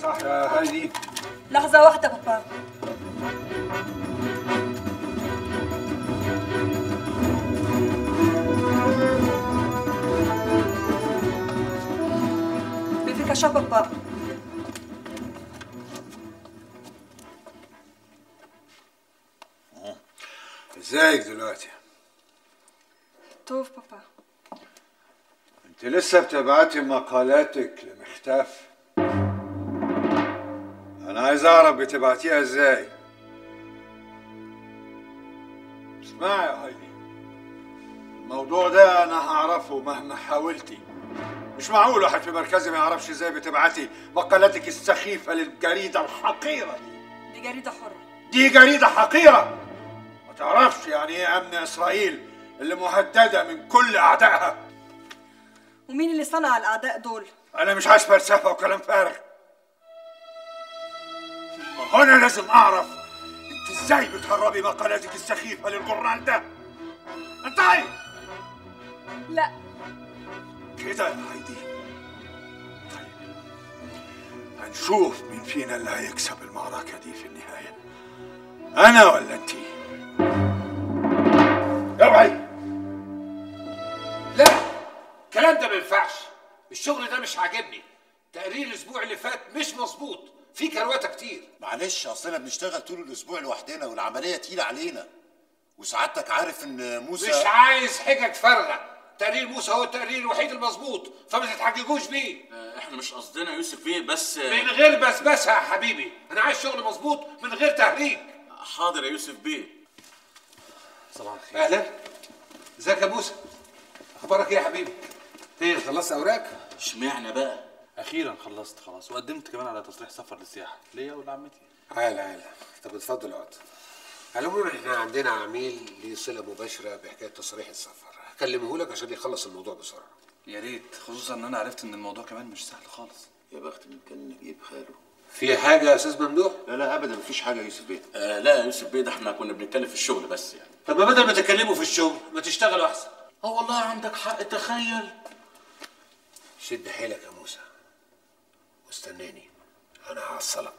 صح يا هايدي لحظة واحدة بابا بفكرة بابا ازيك دلوقتي توف بابا انت لسه بتبعتي مقالاتك لمختاف انا عايز اعرف بتبعتيها ازاي اسمعي يا هايدي الموضوع ده انا هعرفه مهما حاولتي مش معقول واحد في مركزي ما يعرفش ازاي بتبعتي مقالاتك السخيفة للجريدة الحقيرة دي دي جريدة حرة دي جريدة حقيرة ما تعرفش يعني ايه امن اسرائيل اللي مهددة من كل اعدائها ومين اللي صنع الأعداء دول؟ انا مش عايز فلسفة وكلام فارغ ما هو انا لازم اعرف انت ازاي بتهربي مقالاتك السخيفة للجورنال ده انتهي لا كده يا هايدي طيب هنشوف مين فينا اللي هيكسب المعركة دي في النهاية أنا ولا أنتي؟ اوعي لا الكلام ده ما ينفعش الشغل ده مش عاجبني تقرير الاسبوع اللي فات مش مظبوط في كروته كتير معلش اصلنا بنشتغل طول الاسبوع لوحدنا والعمليه تقيله علينا وسعادتك عارف ان موسى مش عايز حجج فارغه تقرير موسى هو التقرير الوحيد المظبوط فما تتحججوش بيه احنا مش قصدنا يوسف بيه بس من غير بسبسه يا حبيبي انا عايز شغل مظبوط من غير تهريج حاضر يا يوسف بيه صباح الخير اهلا ازيك يا موسى اخبارك ايه يا حبيبي ايه خلصت اوراق اشمعنى بقى اخيرا خلصت خلاص وقدمت كمان على تصريح سفر للسياحه ليا ولعمتي عال عال طب اتفضل اقعد على العموم احنا عندنا عميل ليه صله مباشره بحكايه تصريح السفر هكلمه لك عشان يخلص الموضوع بسرعه يا ريت خصوصا ان انا عرفت ان الموضوع كمان مش سهل خالص يا بخت من كان نجيب خاله في حاجه يا استاذ ممدوح لا لا ابدا مفيش حاجه يا يوسف بيه آه لا يا يوسف بيه ده احنا كنا بنتكلم في الشغل بس يعني طب ما بدل ما تتكلموا في الشغل ما تشتغلوا احسن اه والله عندك حق تخيل شد حيلك يا موسى واستناني انا هعصلك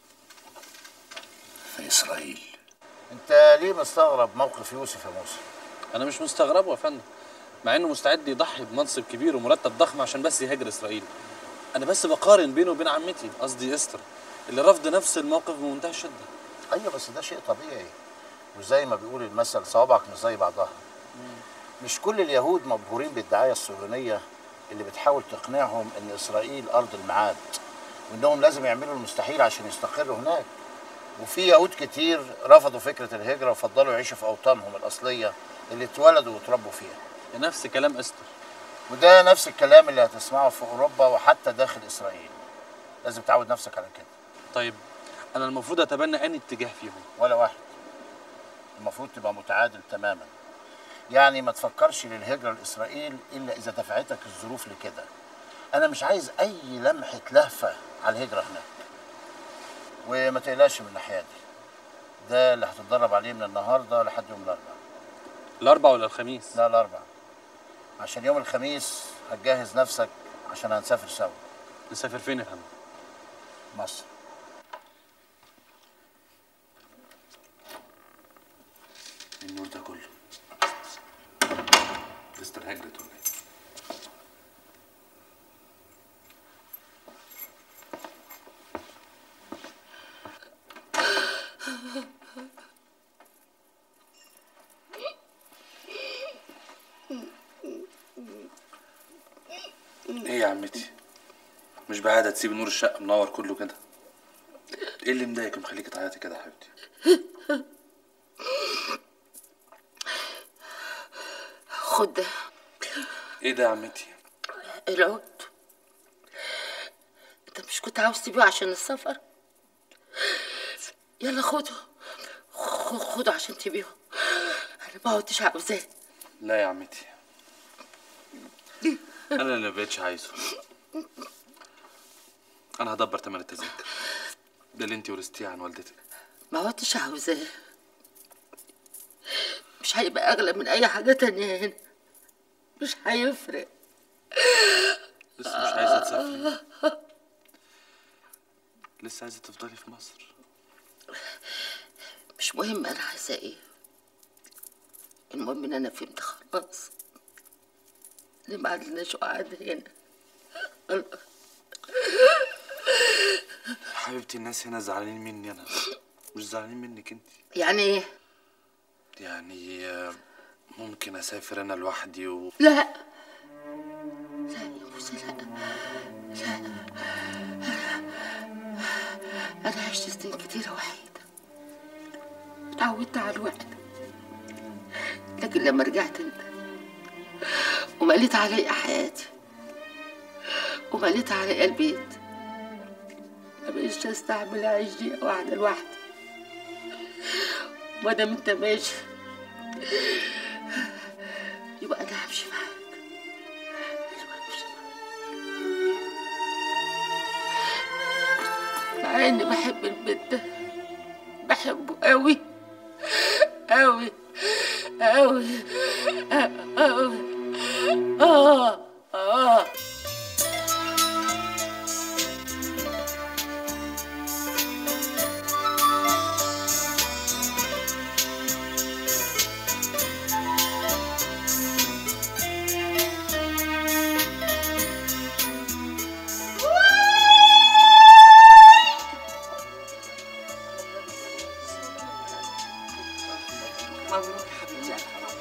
في اسرائيل انت ليه مستغرب موقف يوسف يا موسى انا مش مستغربه يا فندم مع انه مستعد يضحي بمنصب كبير ومرتب ضخم عشان بس يهاجر اسرائيل انا بس بقارن بينه وبين عمتي قصدي استر اللي رفض نفس الموقف بمنتهى الشده ايوه بس ده شيء طبيعي وزي ما بيقول المثل صوابعك مش زي بعضها مش كل اليهود مبهورين بالدعايه الصهيونيه اللي بتحاول تقنعهم ان اسرائيل ارض الميعاد وانهم لازم يعملوا المستحيل عشان يستقروا هناك وفي يهود كتير رفضوا فكره الهجره وفضلوا يعيشوا في اوطانهم الاصليه اللي اتولدوا واتربوا فيها نفس كلام استر وده نفس الكلام اللي هتسمعه في اوروبا وحتى داخل اسرائيل لازم تعود نفسك على كده طيب انا المفروض اتبنى انهي اتجاه فيهم ولا واحد المفروض تبقى متعادل تماما يعني ما تفكرش للهجرة لإسرائيل إلا إذا دفعتك الظروف لكده أنا مش عايز أي لمحة لهفة على الهجرة هناك وما تقلقش من الناحية دي ده اللي هتتدرب عليه من النهاردة لحد يوم الأربعاء الاربع ولا الخميس لا الأربعاء عشان يوم الخميس هتجهز نفسك عشان هنسافر سوا نسافر فين يا فندم مصر النور ده كله استر هجرت ولا ايه ايه يا عمتي مش بعادة تسيب نور الشقة منور كله كده ايه اللي مضايقك مخليكي تعيطي كده يا حبيبتي خد ده ايه ده يا عمتي العود انت مش كنت عاوز تبيعه عشان السفر يلا خده خ- خده عشان تبيعه انا ما كنتش عاوزاه لا يا عمتي انا اللي مبقتش عايزه انا هدبر تمن التذاكر ده اللي انتي ورثتيه عن والدتك ما كنتش عاوزاه مش هيبقى اغلى من اي حاجه تانية هنا مش هيفرق لسه مش عايزه تسافري لسه عايزه تفضلي في مصر مش مهم انا عايزه ايه المهم ان انا فهمت خلاص ان ما عندناش قعد هنا حبيبتي الناس هنا زعلانين مني انا مش زعلانين منك انت يعني ايه يعني آه، ممكن اسافر انا لوحدي و... لا لا يا موسى لا لا انا عشت سنين كتيره وحيده اتعودت على الوحده لكن لما رجعت انت ومليت علي حياتي ومليت علي البيت ما بقيتش استحمل اعيش دقيقه واحده لوحدي وما دام انت ماشي يبقى انا همشي معاك أيوة همشي معاك. مع اني بحب البيت ده بحبه قوي قوي قوي قوي اه اه مبروك يا حبيبتي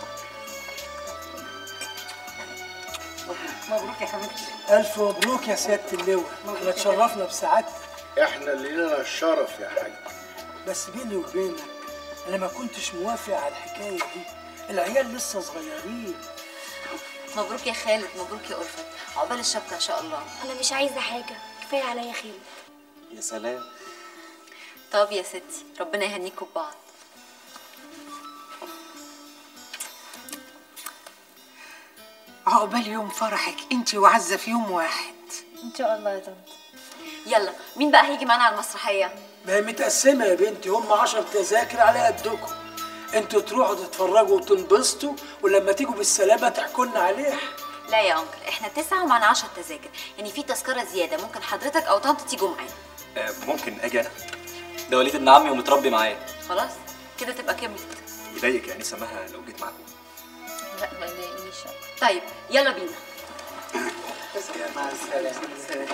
مبروك يا حبيبتي ألف مبروك يا سيادة اللواء احنا اتشرفنا بسعادتك احنا اللي لنا الشرف يا حاج بس بيني وبينك أنا ما كنتش موافق على الحكاية دي العيال لسه صغيرين مبروك يا خالد مبروك يا ألفت عقبال الشبكة إن شاء الله انا مش عايزه حاجه كفايه عليا خير يا سلام طب يا ستي ربنا يهنيكوا ببعض عقبال يوم فرحك انت وعزة في يوم واحد إن شاء الله يا طنط يلا مين بقى هيجي معانا على المسرحية؟ ما هي متقسمة يا بنتي هم عشر تذاكر على قدكم انتوا تروحوا تتفرجوا وتنبسطوا ولما تيجوا بالسلامة تحكوا لنا عليها لا يا أنكل إحنا تسعة ومعنا عشر تذاكر يعني في تذكرة زيادة ممكن حضرتك أو طنط تيجوا معانا آه، ممكن اجي انا ده وليد ابن عمي ومتربي معايا خلاص كده تبقى كملت يضايقك يعني سماها لو جيت معاكم لا ما يضايقنيش طيب يلا بينا مع السلامة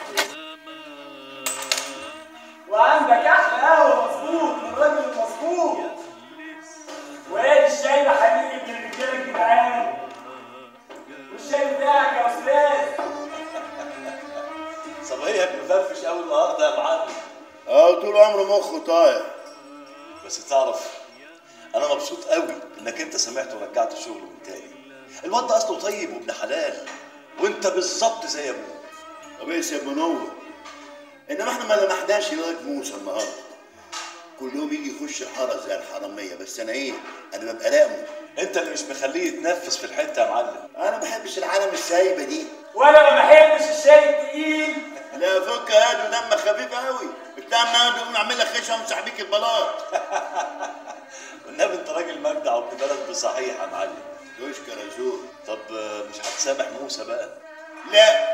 وعندك احلى قهوه مظبوط من الراجل المظبوط وادي الشاي يا حبيبي من الرجاله الجدعان والشاي بتاعك يا استاذ صبيك مفرفش قوي النهارده يا معلم اه طول عمره مخه طاير بس تعرف انا مبسوط قوي انك انت سمعت ورجعت الشغل من تاني الواد ده اصله طيب وابن حلال وانت بالظبط زي ابوه طب ايه يا منور انما احنا ما لمحناش الواد موسى النهارده كل يوم يجي يخش الحاره زي الحراميه بس انا ايه انا ببقى راقمه انت اللي مش مخليه يتنفس في الحته يا معلم انا ما بحبش العالم السايبه دي وانا ما بحبش الشاي التقيل لا فك يا ادو دمك خفيف قوي بتاع ما يقوم اعمل لك خشم وامسح بيك البلاط والنبي انت راجل مجدع وابن بلد بصحيح يا معلم تشكر يا زور طب آه، مش هتسامح موسى بقى لا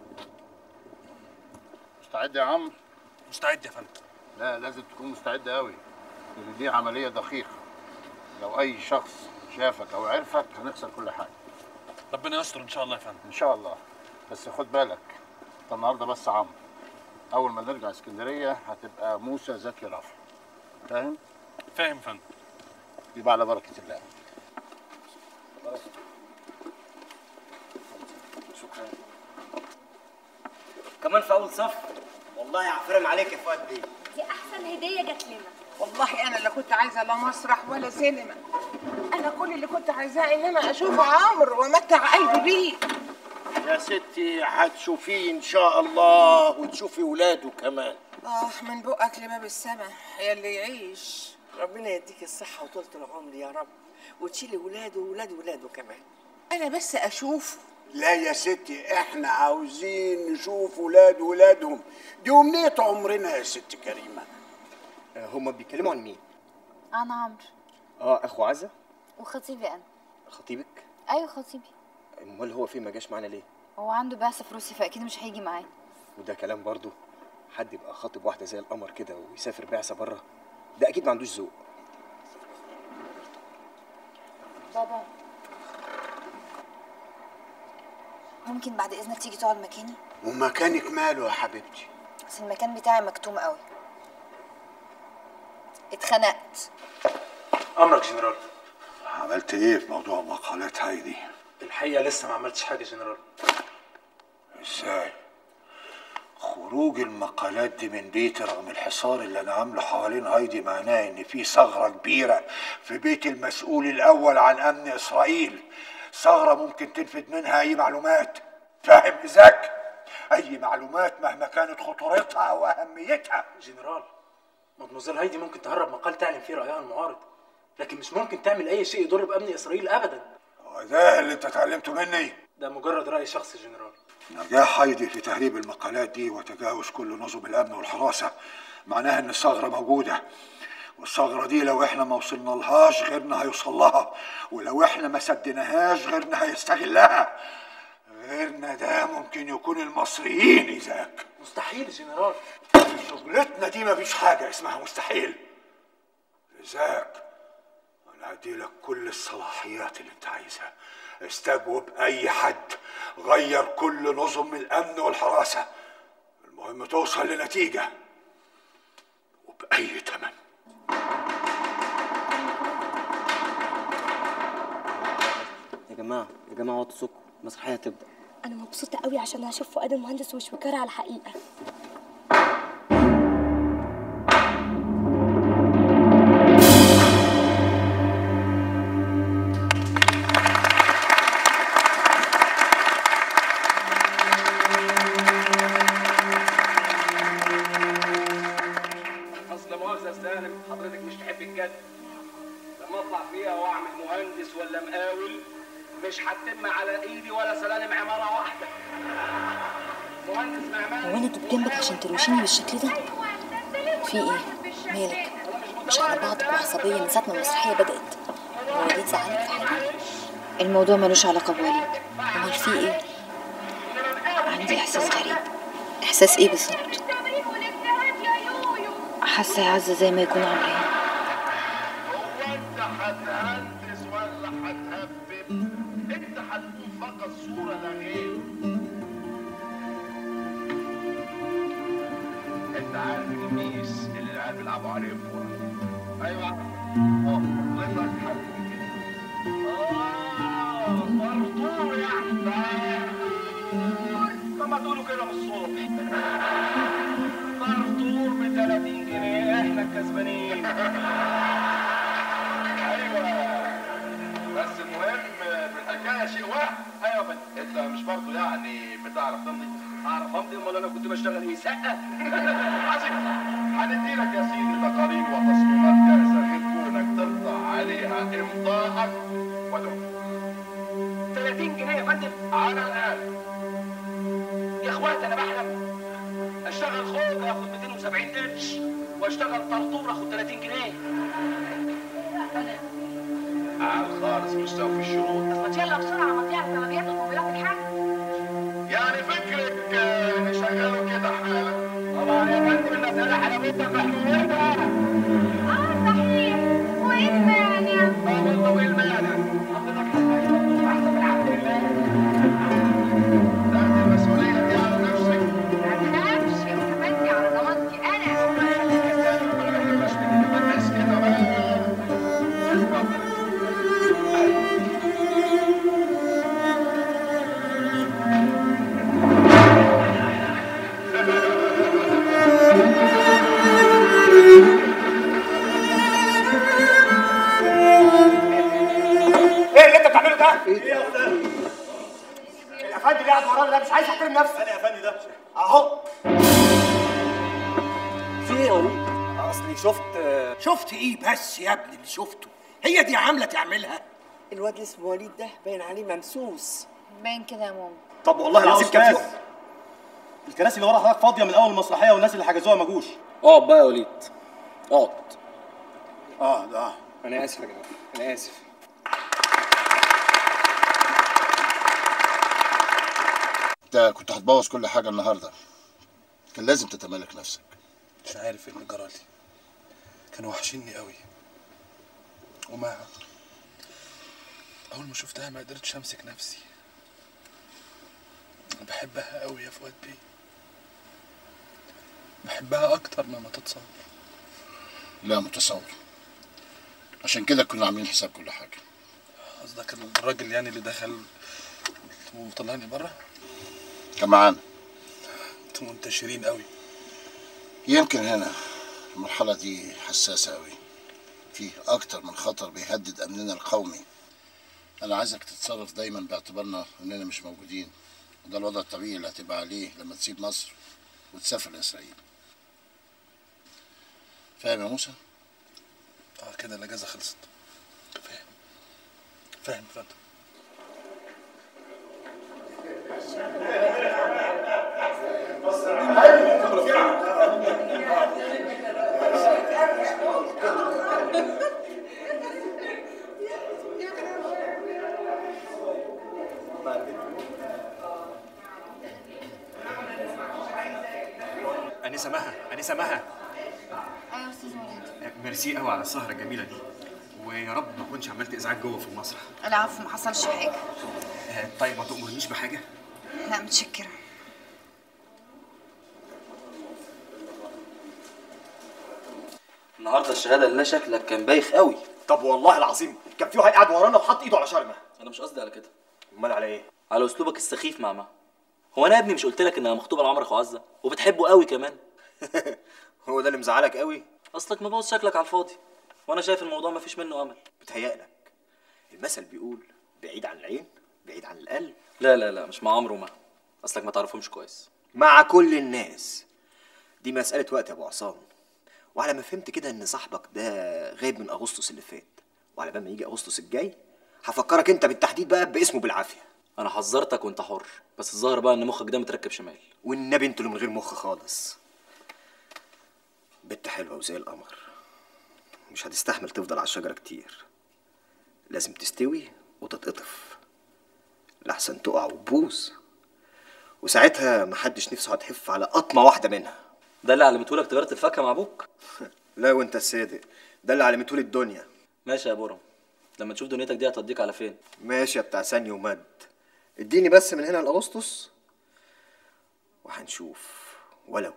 مستعد يا عمرو مستعد يا فندم لا لازم تكون مستعد قوي لان دي عمليه دقيقه لو اي شخص شافك او عرفك هنخسر كل حاجه ربنا يستر ان شاء الله يا فندم ان شاء الله بس خد بالك انت النهارده بس عمرو اول ما نرجع اسكندريه هتبقى موسى زكي رافع فاهم فاهم يا فندم يبقى على بركه الله شكرا كمان في اول صف والله عفرم عليك يا فؤاد بيه دي احسن هديه جات لنا والله انا لا كنت عايزه لا مسرح ولا سينما انا كل اللي كنت عايزاه ان انا اشوف عمرو وامتع قلبي بيه يا ستي هتشوفيه ان شاء الله وتشوفي ولاده كمان اه من بقك لباب السما يا اللي يعيش ربنا يديك الصحة وطولة العمر يا رب وتشيلي ولاده وولاد ولاده كمان انا بس اشوفه لا يا ستي احنا عاوزين نشوف ولاد ولادهم دي امنية عمرنا يا ست كريمة هما بيتكلموا عن مين؟ أنا عمرو اه اخو عزة وخطيبي أنا خطيبك أيوة خطيبي امال هو فين ما جاش معانا ليه؟ هو عنده بعثة في روسيا فأكيد مش هيجي معايا وده كلام برضو حد يبقى خاطب واحده زي القمر كده ويسافر بعثه بره ده اكيد ما عندوش ذوق بابا ممكن بعد اذنك تيجي تقعد مكاني ومكانك ماله يا حبيبتي بس المكان بتاعي مكتوم قوي اتخنقت امرك جنرال عملت ايه في موضوع مقالات هايدي الحقيقه لسه ما عملتش حاجه جنرال ازاي خروج المقالات دي من بيتي رغم الحصار اللي انا عامله حوالين هايدي معناه ان في ثغره كبيره في بيت المسؤول الاول عن امن اسرائيل ثغره ممكن تنفذ منها اي معلومات فاهم ازاك اي معلومات مهما كانت خطورتها او اهميتها جنرال مدموزيل هايدي ممكن تهرب مقال تعلن فيه رايها المعارض لكن مش ممكن تعمل اي شيء يضر بامن اسرائيل ابدا وده اللي انت اتعلمته مني ده مجرد راي شخصي جنرال نجاح هايدي في تهريب المقالات دي وتجاوز كل نظم الامن والحراسه معناها ان الثغره موجوده والثغره دي لو احنا ما وصلنا لهاش غيرنا هيوصل لها ولو احنا ما سدناهاش غيرنا هيستغلها غيرنا ده ممكن يكون المصريين ايزاك مستحيل جنرال شغلتنا دي مفيش حاجه اسمها مستحيل ايزاك انا هديلك كل الصلاحيات اللي انت عايزها استجوب اي حد غير كل نظم الامن والحراسه المهم توصل لنتيجه وباي ثمن يا جماعه يا جماعه وطوا صوتكم المسرحيه هتبدا انا مبسوطه قوي عشان هشوف فؤاد المهندس وشويكار على الحقيقه اصل مؤاخذه يا سالم حضرتك مش تحب الجد لما اطلع فيها واعمل مهندس ولا مقاول مش هتتم على ايدي ولا سلالم عماره واحده مهندس معماري هو انا دوب جنبك عشان تروشيني بالشكل ده في ايه مالك مش على بعضك وعصبيه من ساعه ما المسرحيه بدات هو وليد زعلك في حاجه الموضوع ملوش علاقه بوليد امال في ايه عندي احساس غريب احساس ايه بالظبط حاسه يا عزه زي ما يكون عمران انت هتهندس ولا هتهبب انت هتكون فقط صوره لا غير انت عارف الميس اللي العيال بيلعبوا عليه الكوره ايوه اه حضرتك هتكون كده اه مرطور يعني طب ما تقولوا كده من الصبح مرطور ب 30 جنيه احنا الكسبانين ايوه بس المهم في الحكايه شيء واحد ايوه بس انت مش برضه يعني بتعرف تمضي اعرف امضي امال انا كنت بشتغل ايه سقه عظيم هندي لك يا سيدي تقارير وتصميمات جاهزه غير كونك ترضى عليها امضاءك ودفع 30 جنيه يا فندم على الاقل يا اخوات انا بحلم اشتغل خوج اخد 270 قرش واشتغل طرطور اخد 30 جنيه عال خالص مستوفي الشروط بس ما يلا بسرعه ما تعرف طلبيات وموبايلات الحاج يعني فكرك آه، نشغله كده حالا طبعا يا فندم المسألة حلاوتها في حلوتها اه صحيح وايه المانع اه والله وايه المانع حضرتك هتبقى احسن من عبد الله تاخد المسؤولية دي على نفسك ما تخافش اعتمدني على ضمانتي انا بس كده بقى ايه اللي انت بتعمله ده؟ ايه يا استاذ؟ الافندي اللي قاعد ورانا ده مش عايز يحترم نفسه انا يا افندي ده اهو في ايه يا وليد؟ اصلي شفت شفت ايه بس يا ابني اللي شفته هي دي عامله تعملها الواد اللي اسمه وليد ده باين عليه ممسوس باين كده يا ماما طب والله يا العظيم كان أستاذ. في- الكراسي اللي ورا حضرتك فاضيه من اول المسرحيه والناس اللي حجزوها ما جوش اقعد بقى يا وليد اقعد اه ده انا اسف يا جماعه انا اسف انت كنت هتبوظ كل حاجه النهارده كان لازم تتمالك نفسك مش عارف ايه اللي جرالي كانوا وحشيني قوي وما اول ما شفتها ما قدرتش امسك نفسي انا بحبها قوي يا فؤاد بيه بحبها اكتر مما تتصور لا متصور عشان كده كنا عاملين حساب كل حاجه قصدك الراجل يعني اللي دخل وطلعني بره كان معانا انتوا منتشرين قوي يمكن هنا المرحله دي حساسه قوي فيه اكتر من خطر بيهدد امننا القومي انا عايزك تتصرف دايما باعتبارنا اننا مش موجودين وده الوضع الطبيعي اللي هتبقى عليه لما تسيب مصر وتسافر لاسرائيل فاهم يا موسى اه كده الاجازه خلصت فاهم فاهم فاهم انسه مها انسه مها ايوه يا استاذ وليد ميرسي قوي على السهره الجميله دي ويا رب ما اكونش عملت ازعاج جوه في المسرح العفو ما حصلش حاجه آه، طيب ما تأمرنيش بحاجه لا متشكره النهارده الشهاده اللي شكلك كان بايخ قوي طب والله العظيم كان في واحد قاعد ورانا وحط ايده على شرمه انا مش قصدي على كده امال على ايه على اسلوبك السخيف مع ما هو انا يا ابني مش قلت لك انها مخطوبه لعمرو اخو عزه وبتحبه قوي كمان هو ده اللي مزعلك قوي اصلك مبوظ شكلك على الفاضي وانا شايف الموضوع ما فيش منه امل بتهيألك المثل بيقول بعيد عن العين بعيد عن القلب لا لا لا مش مع عمرو وما اصلك ما تعرفهمش كويس مع كل الناس دي مسألة وقت يا أبو عصام وعلى ما فهمت كده إن صاحبك ده غايب من أغسطس اللي فات وعلى بال ما يجي أغسطس الجاي هفكرك أنت بالتحديد بقى باسمه بالعافية انا حذرتك وانت حر بس الظاهر بقى ان مخك ده متركب شمال والنبي انتوا اللي من غير مخ خالص بنت حلوة وزي القمر مش هتستحمل تفضل على الشجرة كتير لازم تستوي وتتقطف لحسن تقع وتبوظ وساعتها محدش نفسه هتحف على قطمة واحدة منها ده اللي علمته لك تجاره الفاكهه مع ابوك لا وانت الصادق ده اللي علمته لي الدنيا ماشي يا بورم لما تشوف دنيتك دي هتوديك على فين ماشي يا بتاع ثانية ومد اديني بس من هنا لأغسطس وهنشوف ولو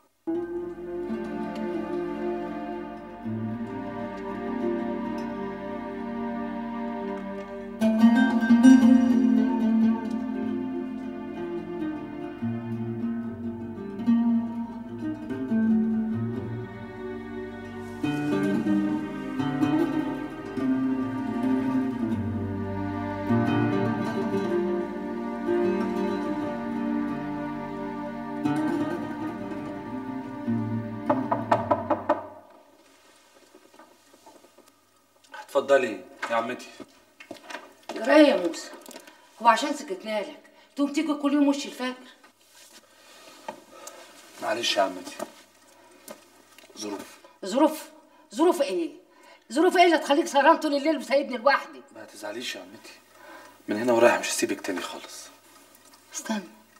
اتفضلي يا عمتي جرايه يا موسى هو عشان سكتنا لك تقوم تيجي كل يوم وش الفجر معلش يا عمتي ظروف ظروف ظروف ايه ظروف ايه اللي تخليك سهران طول الليل وسايبني لوحدي ما تزعليش يا عمتي من هنا ورايح مش هسيبك تاني خالص استنى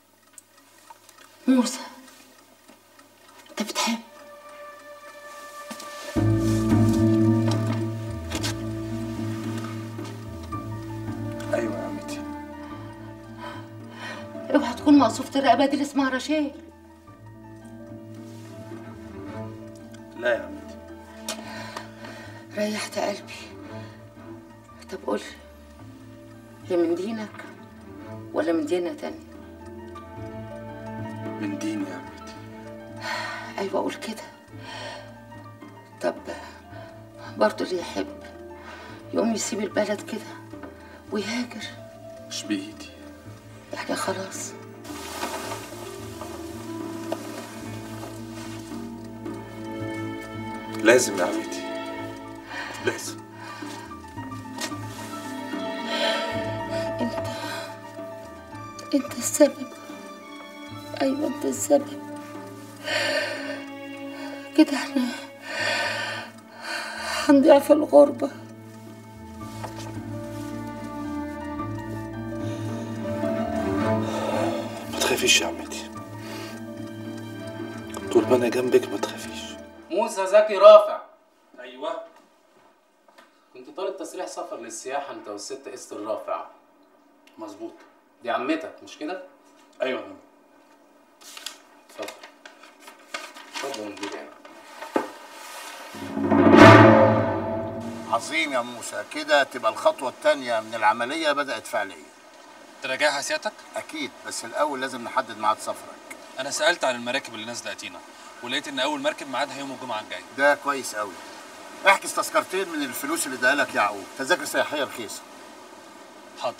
موسى انت بتحب ايوه يا عمتي اوعى تكون مقصوفة الرقبة دي اللي اسمها رشيد لا يا عمتي ريحت قلبي طب قول هي من دينك ولا من دينة تانية من ديني يا عمتي ايوه قول كده طب برضه اللي يحب يقوم يسيب البلد كده ويهاجر مش بايدي يعني خلاص لازم يا عمتي لازم انت انت السبب ايوه انت السبب كده احنا هنضيع في الغربة ما تخافيش يا عمتي طول ما انا جنبك ما تخافيش موسى زكي رافع ايوه كنت طالب تصريح سفر للسياحه انت والست استر رافع مظبوط دي عمتك مش كده؟ ايوه يا فندم. اتفضل اتفضل يا مدير يعني. عظيم يا موسى كده تبقى الخطوة الثانية من العملية بدأت فعليا تراجعها سيادتك؟ أكيد بس الأول لازم نحدد ميعاد سفرك انا سالت عن المراكب اللي نازله اتينا ولقيت ان اول مركب ميعادها يوم الجمعه الجاي ده كويس قوي احجز تذكرتين من الفلوس اللي اداها لك يعقوب تذاكر سياحية رخيصة حاضر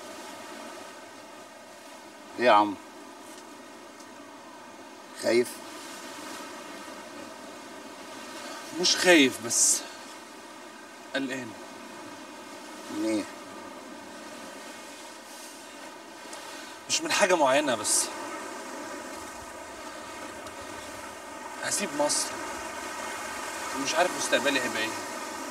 ايه يا عم خايف مش خايف بس قلقان من ايه مش من حاجه معينه بس هسيب مصر ومش عارف مستقبلي هيبقى ايه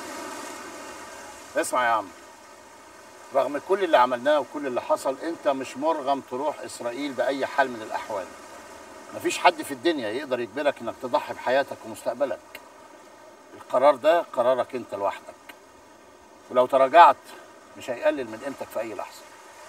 اسمع يا عم رغم كل اللي عملناه وكل اللي حصل انت مش مرغم تروح اسرائيل باي حال من الاحوال مفيش حد في الدنيا يقدر يجبرك انك تضحي بحياتك ومستقبلك القرار ده قرارك انت لوحدك ولو تراجعت مش هيقلل من قيمتك في اي لحظه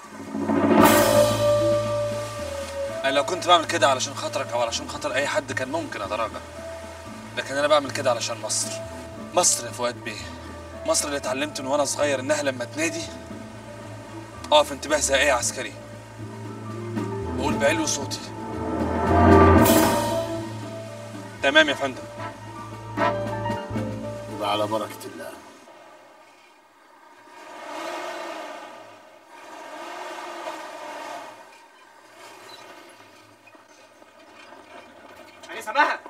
انا لو كنت بعمل كده علشان خاطرك او علشان خاطر اي حد كان ممكن اتراجع لكن انا بعمل كده علشان مصر مصر يا فؤاد بيه مصر اللي اتعلمت من وانا صغير انها لما تنادي اقف انتباه زي اي عسكري بقول بعلو صوتي تمام يا فندم يبقى على بركه الله يعني سماها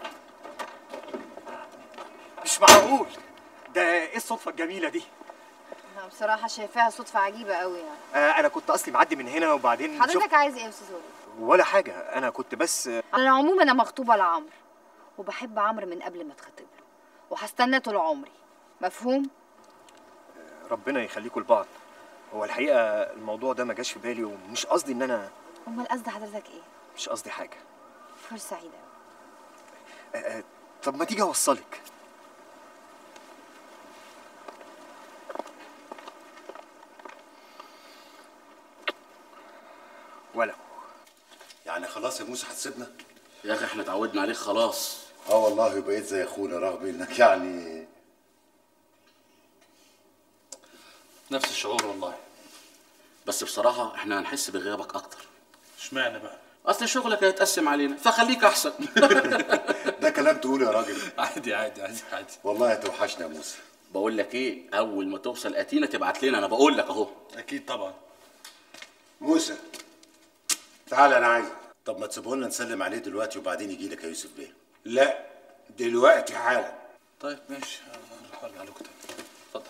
مش معقول ده ايه الصدفة الجميلة دي؟ انا بصراحه شايفاها صدفه عجيبه قوي يعني آه انا كنت اصلي معدي من هنا وبعدين حضرتك عايز ايه يا استاذ وليد ولا حاجة انا كنت بس آه، على العموم انا مخطوبه لعمرو وبحب عمرو من قبل ما اتخطب له وهستناه طول عمري مفهوم ربنا يخليكم لبعض هو الحقيقة الموضوع ده ما جاش في بالي ومش قصدي ان انا امال قصد حضرتك ايه مش قصدي حاجة فرصه سعيده آه، آه، طب ما تيجي اوصلك ولو يعني خلاص يا موسى هتسيبنا يا اخي احنا اتعودنا عليك خلاص اه والله بقيت زي اخونا رغم انك يعني نفس الشعور والله بس بصراحة احنا هنحس بغيابك أكتر اشمعنى بقى؟ أصل شغلك هيتقسم علينا فخليك أحسن ده كلام تقوله يا راجل عادي عادي عادي عادي والله هتوحشنا يا موسى بقول لك إيه أول ما توصل أتينا تبعت لنا أنا بقول لك أهو اكيد طبعا موسى تعال انا عايزك طب ما تسيبه لنا نسلم عليه دلوقتي وبعدين يجي لك يا يوسف بيه لا دلوقتي حالا طيب ماشي نروح ارجع لكم تاني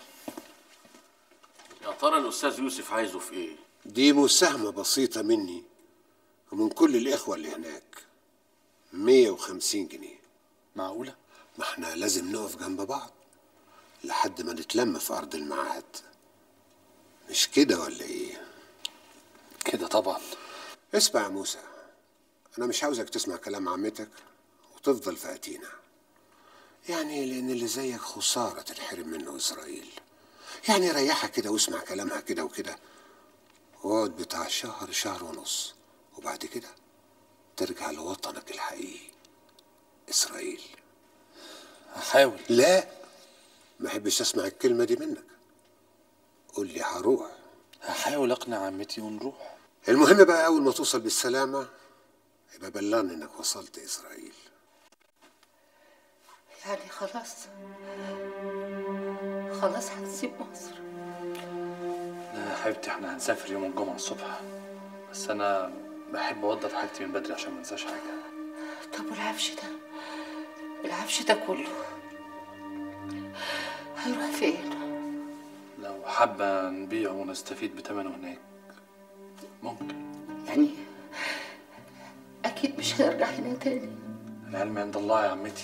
يا ترى الأستاذ يوسف عايزه في إيه؟ دي مساهمة بسيطة مني ومن كل الإخوة اللي هناك 150 جنيه معقولة؟ ما احنا لازم نقف جنب بعض لحد ما نتلم في أرض الميعاد مش كده ولا إيه؟ كده طبعا اسمع يا موسى أنا مش عاوزك تسمع كلام عمتك وتفضل في أتينا يعني لأن اللي زيك خسارة تتحرم منه إسرائيل يعني ريحها كده واسمع كلامها كده وكده واقعد بتاع شهر شهر ونص وبعد كده ترجع لوطنك الحقيقي إسرائيل هحاول لا ما أحبش أسمع الكلمة دي منك قول لي هروح هحاول اقنع عمتي ونروح المهم بقى أول ما توصل بالسلامة يبقى بلغني إنك وصلت إسرائيل يعني خلاص خلاص هتسيب مصر لا يا حبيبتي احنا هنسافر يوم الجمعة الصبح بس انا بحب اوضب حاجتي من بدري عشان ما انساش حاجة طب والعفش ده العفش ده كله هيروح فين لو حابة نبيعه ونستفيد بثمنه هناك ممكن يعني اكيد مش هنرجع هنا تاني العلم عند الله يا عمتي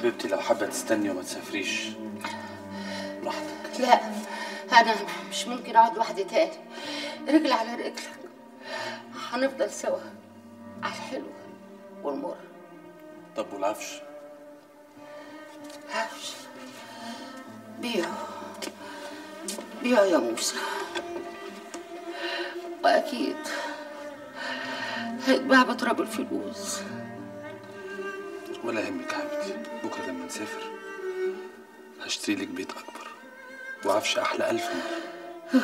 حبيبتي لو حابه تستني وما تسافريش لا انا مش ممكن اقعد لوحدي تاني رجل على رجل هنفضل سوا على الحلو والمر طب والعفش عفش بيعه بيعه يا موسى واكيد هيتباع بتراب الفلوس ولا يهمك يا حبيبتي بكره لما نسافر هشتري لك بيت اكبر وعفش احلى الف مره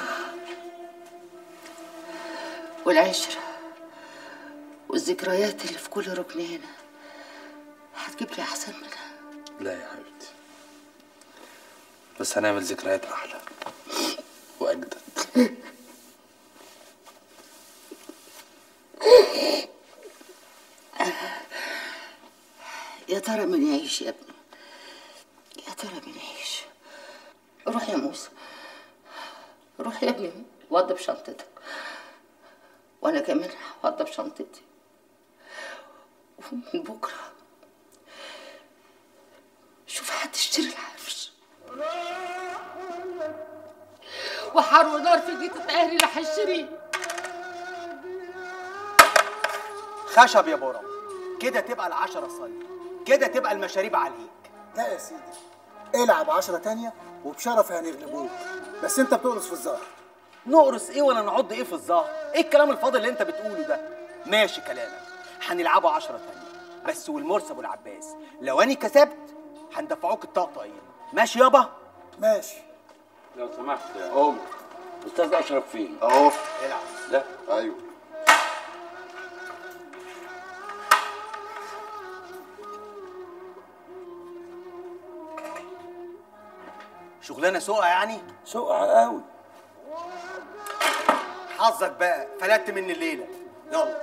والعشرة والذكريات اللي في كل ركن هنا هتجيب لي أحسن منها لا يا حبيبتي بس هنعمل ذكريات احلى واجدد يا ترى من يعيش يا ابني يا ترى من يعيش روح يا موسى روح يا ابني وضب شنطتك وانا كمان هوضب شنطتي ومن بكره شوف حد يشتري العفش وحر ونار في بيت الطاهر اللي هشتريه خشب يا برم كده تبقى العشرة صيد كده تبقى المشاريب عليك لا يا سيدي العب عشرة تانية وبشرف هنغلبوك بس انت بتقرص في الظهر نقرص ايه ولا نعض ايه في الظهر ايه الكلام الفاضي اللي انت بتقوله ده ماشي كلامك هنلعبوا عشرة تانية بس والمرسي ابو العباس لو اني كسبت هندفعوك الطقطقين ماشي يابا ماشي لو سمحت يا قوم استاذ اشرف فين؟ اهو العب لا ايوه شغلانه سوقه يعني سوقه قوي حظك بقى فلت مني الليله يلا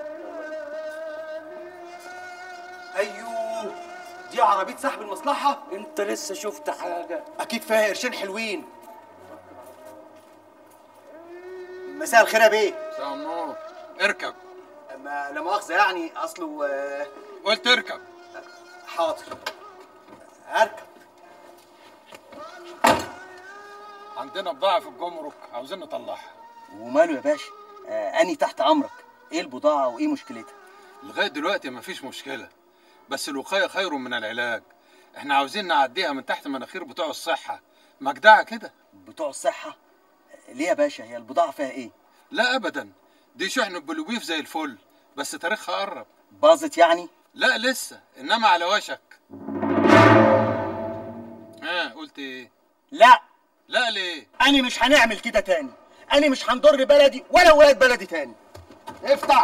ايوه دي عربيه صاحب المصلحه انت لسه شفت حاجه اكيد فيها قرشين حلوين مساء الخير يا بيه مساء النور اركب ما لا مؤاخذه يعني اصله آه، قلت اركب حاضر اركب عندنا بضاعة في الجمرك عاوزين نطلعها وماله يا باشا آه اني تحت امرك ايه البضاعه وايه مشكلتها لغاية دلوقتي مفيش مشكلة بس الوقاية خير من العلاج احنا عاوزين نعديها من تحت مناخير بتوع الصحة مجدعة كده بتوع الصحة ليه يا باشا هي البضاعة فيها ايه؟ لا ابدا دي شحنة بلوبيف زي الفل بس تاريخها قرب باظت يعني؟ لا لسه انما على وشك ها قلت ايه لا لا ليه أنا مش هنعمل كده تاني أنا مش هنضر بلدي ولا ولاد بلدي تاني افتح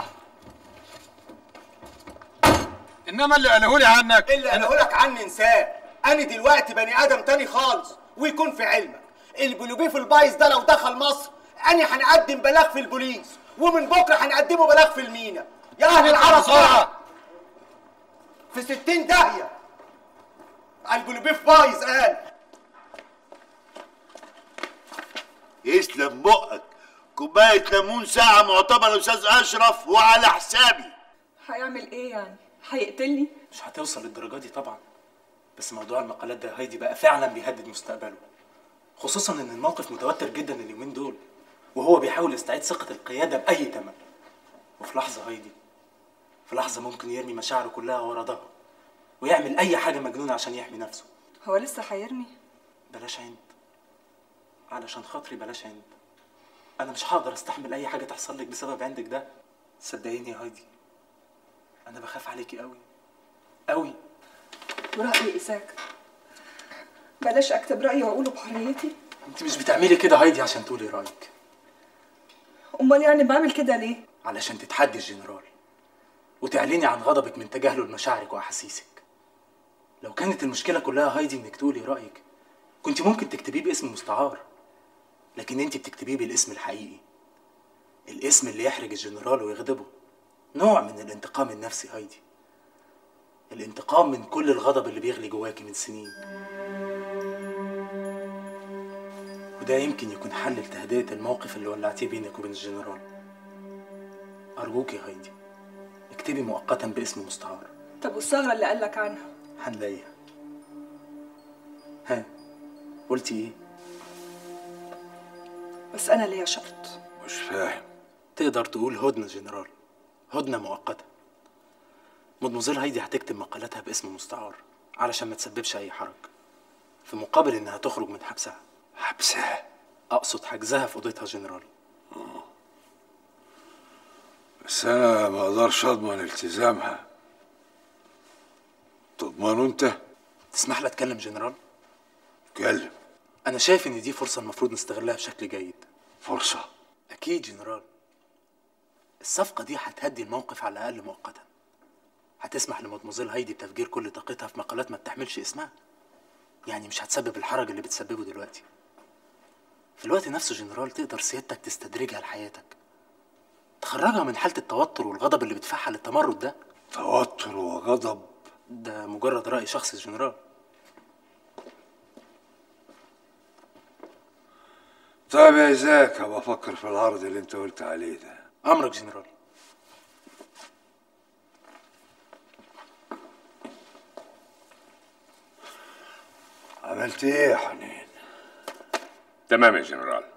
انما اللي قالهولي عنك اللي قاله لك عني انساه أنا دلوقتي بني آدم تاني خالص ويكون في علمك البلوبيف البايظ ده لو دخل مصر أنا هنقدم بلاغ في البوليس ومن بكرة هنقدمه بلاغ في المينا يا أهل العرب بقى في ستين داهية البلوبيف بايظ قال يسلم بقك كوباية ليمون ساعة معتبر أستاذ أشرف وعلى حسابي هيعمل ايه يعني هيقتلني مش هتوصل للدرجه دي طبعا بس موضوع المقالات ده هايدي بقى فعلا بيهدد مستقبله خصوصا ان الموقف متوتر جدا اليومين دول وهو بيحاول يستعيد ثقة القيادة بأي تمن وفي لحظة هايدي في لحظة ممكن يرمي مشاعره كلها ورا ظهره ويعمل أي حاجة مجنونة عشان يحمي نفسه هو لسه هيرمي بلاش عند علشان خاطري بلاش عند أنا مش هقدر أستحمل أي حاجة تحصل لك بسبب عندك ده صدقيني يا هايدي أنا بخاف عليكي قوي قوي ورأيي إيساك بلاش أكتب رأيي وأقوله بحريتي أنت مش بتعملي كده هايدي عشان تقولي رأيك أمال يعني بعمل كده ليه؟ علشان تتحدي الجنرال وتعلني عن غضبك من تجاهله لمشاعرك واحاسيسك لو كانت المشكله كلها هايدي انك تقولي رايك كنت ممكن تكتبيه باسم مستعار لكن انت بتكتبيه بالاسم الحقيقي الاسم اللي يحرج الجنرال ويغضبه نوع من الانتقام النفسي هايدي الانتقام من كل الغضب اللي بيغلي جواكي من سنين وده يمكن يكون حل لتهدئة الموقف اللي ولعتيه بينك وبين الجنرال أرجوك يا هايدي اكتبي مؤقتا باسم مستعار طب والثغرة اللي قالك عنها هنلاقيها قلتي ايه بس انا ليا شرط مش فاهم تقدر تقول هدنة جنرال هدنة مؤقتة مدموزيل هايدي هتكتب مقالاتها باسم مستعار علشان ما تسببش أي حرج في مقابل إنها تخرج من حبسها حبسها؟ أقصد حجزها في أوضتها جنرال بس انا ما اقدرش اضمن التزامها تضمنه انت تسمح لي أتكلم جنرال؟ اتكلم أنا شايف إن دي فرصة المفروض نستغلها بشكل جيد فرصة أكيد جنرال الصفقة دي هتهدي الموقف على الأقل مؤقتا هتسمح لمدموزيل هايدي بتفجير كل طاقتها في مقالات ما بتحملش اسمها يعني مش هتسبب الحرج اللي بتسببه دلوقتي في الوقت نفسه جنرال تقدر سيادتك تستدرجها لحياتك تخرجها من حالة التوتر والغضب اللي بتفعل التمرد ده توتر وغضب ده مجرد رأي شخصي جنرال طيب يا إيزاك هبقى افكر في العرض اللي انت قلت عليه ده أمرك جنرال عملت ايه يا حنين تمام يا جنرال